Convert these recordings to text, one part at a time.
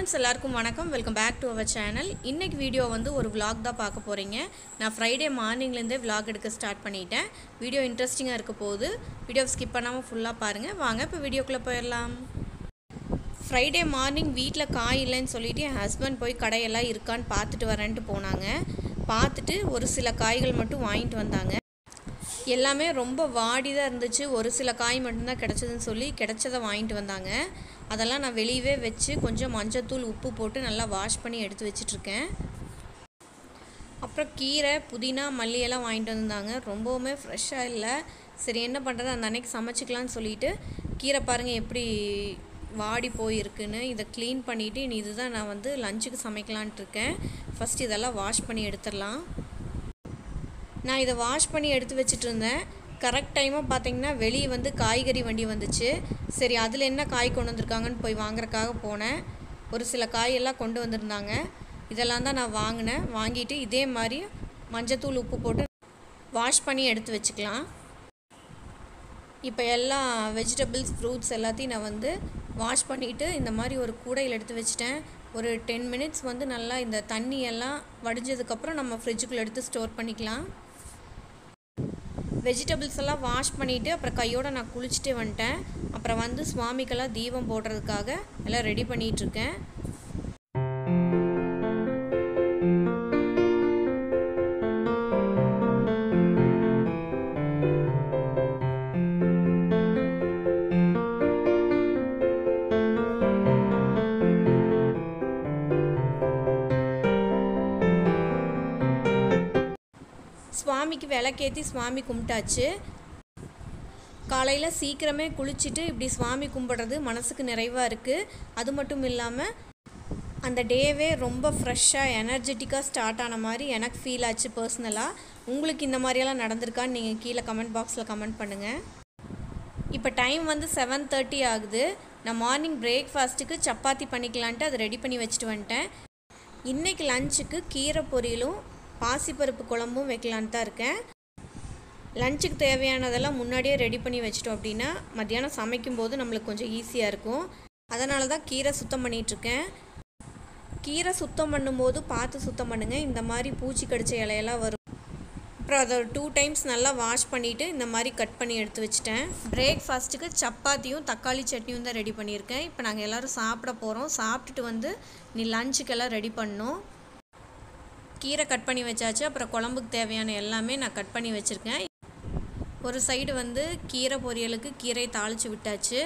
friends எல்லாருக்கும் வணக்கம் welcome back to our channel இன்னைக்கு வீடியோ வந்து ஒரு vlog தான் பார்க்க போகிறீங்க நான் ஃப்ரைடே மார்னிங்லேருந்தே vlog எடுக்க ஸ்டார்ட் பண்ணிட்டேன் வீடியோ இன்ட்ரெஸ்டிங்காக இருக்க போது வீடியோ ஸ்கிப் பண்ணாமல் ஃபுல்லாக பாருங்கள் வாங்க இப்போ வீடியோக்குள்ளே போயிடலாம் ஃப்ரைடே மார்னிங் வீட்டில் காய் இல்லைன்னு சொல்லிட்டு என் ஹஸ்பண்ட் போய் கடையெல்லாம் இருக்கான்னு பார்த்துட்டு வரேன்ட்டு போனாங்க பார்த்துட்டு ஒரு சில காய்கள் மட்டும் வாங்கிட்டு வந்தாங்க எல்லாமே ரொம்ப வாடி தான் இருந்துச்சு ஒரு சில காய் மட்டும்தான் கிடச்சதுன்னு சொல்லி கிடச்சதை வாங்கிட்டு வந்தாங்க அதெல்லாம் நான் வெளியவே வச்சு கொஞ்சம் மஞ்சத்தூள் உப்பு போட்டு நல்லா வாஷ் பண்ணி எடுத்து வச்சிட்ருக்கேன் அப்புறம் கீரை புதினா மல்லி எல்லாம் வாங்கிட்டு வந்தாங்க ரொம்பவுமே ஃப்ரெஷ்ஷாக இல்லை சரி என்ன பண்ணுறது அந்த அன்னைக்கு சமைச்சிக்கலான்னு சொல்லிட்டு கீரை பாருங்கள் எப்படி வாடி போயிருக்குன்னு இதை க்ளீன் பண்ணிவிட்டு இனி இதுதான் நான் வந்து லஞ்சுக்கு சமைக்கலான்ட்டு இருக்கேன் ஃபஸ்ட் இதெல்லாம் வாஷ் பண்ணி எடுத்துடலாம் நான் இதை வாஷ் பண்ணி எடுத்து வச்சுட்டு இருந்தேன் கரெக்ட் டைமாக பார்த்தீங்கன்னா வெளியே வந்து காய்கறி வண்டி வந்துச்சு சரி அதில் என்ன காய் கொண்டு வந்திருக்காங்கன்னு போய் வாங்குறதுக்காக போனேன் ஒரு சில காயெல்லாம் கொண்டு வந்திருந்தாங்க இதெல்லாம் தான் நான் வாங்கினேன் வாங்கிட்டு இதே மாதிரி மஞ்சத்தூள் உப்பு போட்டு வாஷ் பண்ணி எடுத்து வச்சுக்கலாம் இப்போ எல்லா வெஜிடபிள்ஸ் ஃப்ரூட்ஸ் எல்லாத்தையும் நான் வந்து வாஷ் பண்ணிவிட்டு இந்த மாதிரி ஒரு கூடையில் எடுத்து வச்சுட்டேன் ஒரு டென் மினிட்ஸ் வந்து நல்லா இந்த தண்ணி எல்லாம் வடிஞ்சதுக்கப்புறம் நம்ம ஃப்ரிட்ஜுக்குள்ளே எடுத்து ஸ்டோர் பண்ணிக்கலாம் வெஜிடபிள்ஸ் எல்லாம் வாஷ் பண்ணிவிட்டு அப்புறம் கையோடு நான் குளிச்சுட்டு வந்துட்டேன் அப்புறம் வந்து சுவாமிக்கெல்லாம் தீபம் போடுறதுக்காக எல்லாம் ரெடி பண்ணிகிட்ருக்கேன் சுவாமிக்கு விளக்கேற்றி சுவாமி கும்பிட்டாச்சு காலையில் சீக்கிரமே குளிச்சுட்டு இப்படி சுவாமி கும்பிட்றது மனசுக்கு நிறைவாக இருக்குது அது மட்டும் இல்லாமல் அந்த டேவே ரொம்ப ஃப்ரெஷ்ஷாக எனர்ஜெட்டிக்காக ஸ்டார்ட் ஆன மாதிரி எனக்கு ஃபீல் ஆச்சு பர்சனலாக உங்களுக்கு இந்த மாதிரியெல்லாம் நடந்திருக்கான்னு நீங்கள் கீழே கமெண்ட் பாக்ஸில் கமெண்ட் பண்ணுங்கள் இப்போ டைம் வந்து செவன் தேர்ட்டி ஆகுது நான் மார்னிங் பிரேக்ஃபாஸ்ட்டுக்கு சப்பாத்தி பண்ணிக்கலான்ட்டு அதை ரெடி பண்ணி வச்சுட்டு வந்துட்டேன் இன்றைக்கி லஞ்சுக்கு கீரை பொரியலும் பாசிப்பருப்பு குழம்பும் வைக்கலான்னு தான் இருக்கேன் லஞ்சுக்கு தேவையானதெல்லாம் முன்னாடியே ரெடி பண்ணி வச்சிட்டோம் அப்படின்னா மத்தியானம் சமைக்கும்போது நம்மளுக்கு கொஞ்சம் ஈஸியாக இருக்கும் அதனால தான் கீரை சுத்தம் பண்ணிகிட்ருக்கேன் கீரை சுத்தம் பண்ணும்போது பார்த்து சுத்தம் பண்ணுங்கள் இந்த மாதிரி பூச்சி கடிச்ச இலையெல்லாம் வரும் அப்புறம் அதை ஒரு டூ டைம்ஸ் நல்லா வாஷ் பண்ணிவிட்டு இந்த மாதிரி கட் பண்ணி எடுத்து வச்சுட்டேன் பிரேக்ஃபாஸ்ட்டுக்கு சப்பாத்தியும் தக்காளி சட்னியும் தான் ரெடி பண்ணியிருக்கேன் இப்போ நாங்கள் எல்லோரும் சாப்பிட போகிறோம் சாப்பிட்டுட்டு வந்து நீ லஞ்சுக்கெல்லாம் ரெடி பண்ணோம் கீரை கட் பண்ணி வச்சாச்சு அப்புறம் குழம்புக்கு தேவையான எல்லாமே நான் கட் பண்ணி வச்சுருக்கேன் ஒரு சைடு வந்து கீரை பொரியலுக்கு கீரை தாளித்து விட்டாச்சு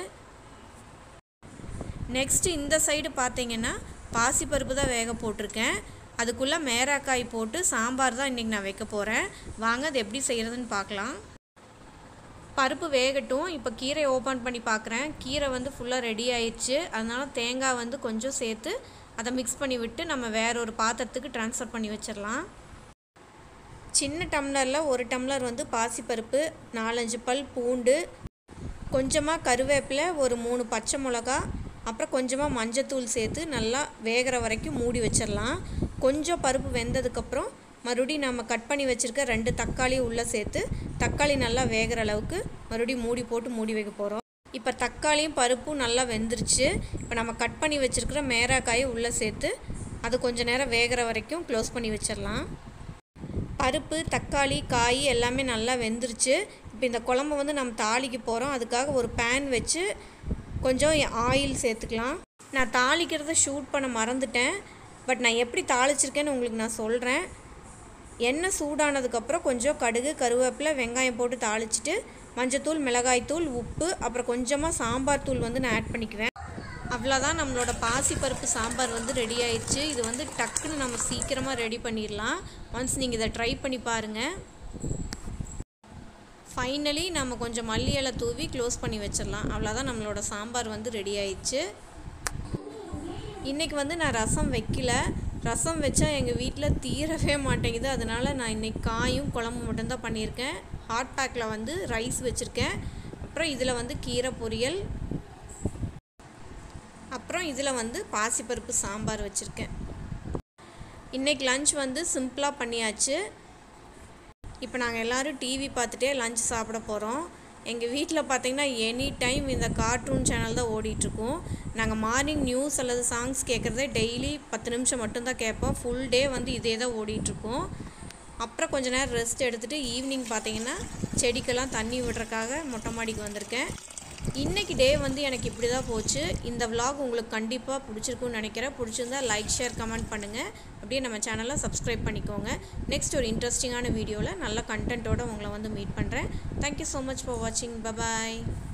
நெக்ஸ்ட்டு இந்த சைடு பார்த்தீங்கன்னா பாசிப்பருப்பு தான் வேக போட்டிருக்கேன் அதுக்குள்ளே மேராக்காய் போட்டு சாம்பார் தான் இன்றைக்கி நான் வைக்க போகிறேன் வாங்க அது எப்படி செய்கிறதுன்னு பார்க்கலாம் பருப்பு வேகட்டும் இப்போ கீரை ஓப்பன் பண்ணி பார்க்குறேன் கீரை வந்து ஃபுல்லாக ரெடி ஆயிடுச்சு அதனால் தேங்காய் வந்து கொஞ்சம் சேர்த்து அதை மிக்ஸ் பண்ணி விட்டு நம்ம வேற ஒரு பாத்திரத்துக்கு ட்ரான்ஸ்ஃபர் பண்ணி வச்சிடலாம் சின்ன டம்ளரில் ஒரு டம்ளர் வந்து பாசிப்பருப்பு நாலஞ்சு பல் பூண்டு கொஞ்சமாக கருவேப்பிலை ஒரு மூணு பச்சை மிளகா அப்புறம் கொஞ்சமாக மஞ்சத்தூள் சேர்த்து நல்லா வேகிற வரைக்கும் மூடி வச்சிடலாம் கொஞ்சம் பருப்பு வெந்ததுக்கப்புறம் மறுபடியும் நம்ம கட் பண்ணி வச்சுருக்க ரெண்டு தக்காளி உள்ளே சேர்த்து தக்காளி நல்லா வேகிற அளவுக்கு மறுபடியும் மூடி போட்டு மூடி வைக்க போகிறோம் இப்போ தக்காளியும் பருப்பும் நல்லா வெந்துருச்சு இப்போ நம்ம கட் பண்ணி வச்சுருக்கிற மேராக்காயை உள்ளே சேர்த்து அது கொஞ்சம் நேரம் வேகிற வரைக்கும் க்ளோஸ் பண்ணி வச்சிடலாம் பருப்பு தக்காளி காய் எல்லாமே நல்லா வெந்துருச்சு இப்போ இந்த குழம்பு வந்து நம்ம தாளிக்க போகிறோம் அதுக்காக ஒரு பேன் வச்சு கொஞ்சம் ஆயில் சேர்த்துக்கலாம் நான் தாளிக்கிறத ஷூட் பண்ண மறந்துட்டேன் பட் நான் எப்படி தாளிச்சிருக்கேன்னு உங்களுக்கு நான் சொல்கிறேன் எண்ணெய் சூடானதுக்கப்புறம் கொஞ்சம் கடுகு கருவேப்பிலை வெங்காயம் போட்டு தாளிச்சிட்டு மஞ்சத்தூள் மிளகாய்த்தூள் உப்பு அப்புறம் கொஞ்சமாக சாம்பார் தூள் வந்து நான் ஆட் பண்ணிக்குவேன் அவ்வளோதான் நம்மளோட பாசிப்பருப்பு சாம்பார் வந்து ரெடி ஆயிடுச்சு இது வந்து டக்குன்னு நம்ம சீக்கிரமாக ரெடி பண்ணிடலாம் ஒன்ஸ் நீங்கள் இதை ட்ரை பண்ணி பாருங்கள் ஃபைனலி நம்ம கொஞ்சம் மல்லி இலை தூவி க்ளோஸ் பண்ணி வச்சிடலாம் அவ்வளோதான் நம்மளோட சாம்பார் வந்து ரெடி ஆயிடுச்சு இன்றைக்கி வந்து நான் ரசம் வைக்கல ரசம் வச்சா எங்கள் வீட்டில் தீரவே மாட்டேங்குது அதனால் நான் இன்றைக்கி காயும் குழம்பு மட்டும்தான் பண்ணியிருக்கேன் ஹாட் பேக்கில் வந்து ரைஸ் வச்சுருக்கேன் அப்புறம் இதில் வந்து கீரை பொரியல் அப்புறம் இதில் வந்து பாசிப்பருப்பு சாம்பார் வச்சுருக்கேன் இன்றைக்கி லஞ்ச் வந்து சிம்பிளாக பண்ணியாச்சு இப்போ நாங்கள் எல்லோரும் டிவி பார்த்துட்டே லஞ்ச் சாப்பிட போகிறோம் எங்கள் வீட்டில் பார்த்தீங்கன்னா எனி டைம் இந்த கார்ட்டூன் சேனல் தான் ஓடிட்டுருக்கும் நாங்கள் மார்னிங் நியூஸ் அல்லது சாங்ஸ் கேட்குறதே டெய்லி பத்து நிமிஷம் மட்டும்தான் கேட்போம் ஃபுல் டே வந்து இதே தான் ஓடிட்டுருக்கும் அப்புறம் கொஞ்ச நேரம் ரெஸ்ட் எடுத்துகிட்டு ஈவினிங் பார்த்தீங்கன்னா செடிக்கெல்லாம் தண்ணி விடுறக்காக மொட்டை மாடிக்கு வந்திருக்கேன் இன்றைக்கி டே வந்து எனக்கு இப்படி தான் போச்சு இந்த vlog உங்களுக்கு கண்டிப்பாக பிடிச்சிருக்குன்னு நினைக்கிறேன் பிடிச்சிருந்தா லைக் ஷேர் கமெண்ட் பண்ணுங்கள் அப்படியே நம்ம சேனலை சப்ஸ்கிரைப் பண்ணிக்கோங்க நெக்ஸ்ட் ஒரு இன்ட்ரெஸ்டிங்கான வீடியோவில் நல்ல கண்டென்ட்டோட உங்களை வந்து மீட் பண்ணுறேன் தேங்க்யூ ஸோ மச் ஃபார் வாட்சிங் பபாய்